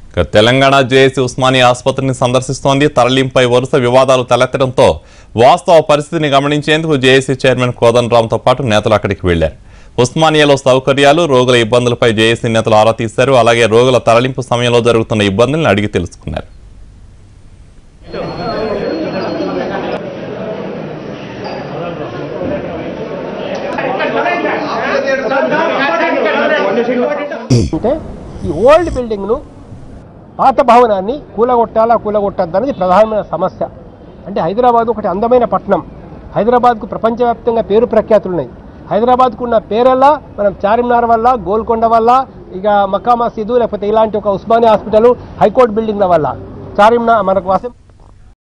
ఇక తెలంగాణ జేఏసీ ఉస్మానియా ఆసుపత్రిని సందర్శిస్తోంది తరలింపై వరుస వివాదాలు తలెత్తడంతో వాస్తవ పరిస్థితిని గమనించేందుకు జేఏసీ చైర్మన్ కోదన్ రామ్తో పాటు నేతలు అక్కడికి వెళ్లారు ఉస్మానియాలో సౌకర్యాలు రోగుల ఇబ్బందులపై జేఏసీ నేతలు ఆరా తీశారు అలాగే రోగుల తరలింపు సమయంలో జరుగుతున్న ఇబ్బందులను అడిగి తెలుసుకున్నారు అంటే ఈ ఓల్డ్ బిల్డింగ్ను పాత భవనాన్ని కూలగొట్టాలా కూలగొట్టద్దు అనేది ప్రధానమైన సమస్య అంటే హైదరాబాద్ ఒకటి అందమైన పట్టణం హైదరాబాద్కు ప్రపంచవ్యాప్తంగా పేరు ప్రఖ్యాతులు ఉన్నాయి హైదరాబాద్కు ఉన్న పేరల్లా మనం చార్మినార్ వల్ల గోల్కొండ వల్ల ఇక మక్కా మసీదు లేకపోతే ఇలాంటి ఒక ఉస్మానియా హాస్పిటల్ హైకోర్టు బిల్డింగ్ల వల్ల చార్మినార్ మనకు వసం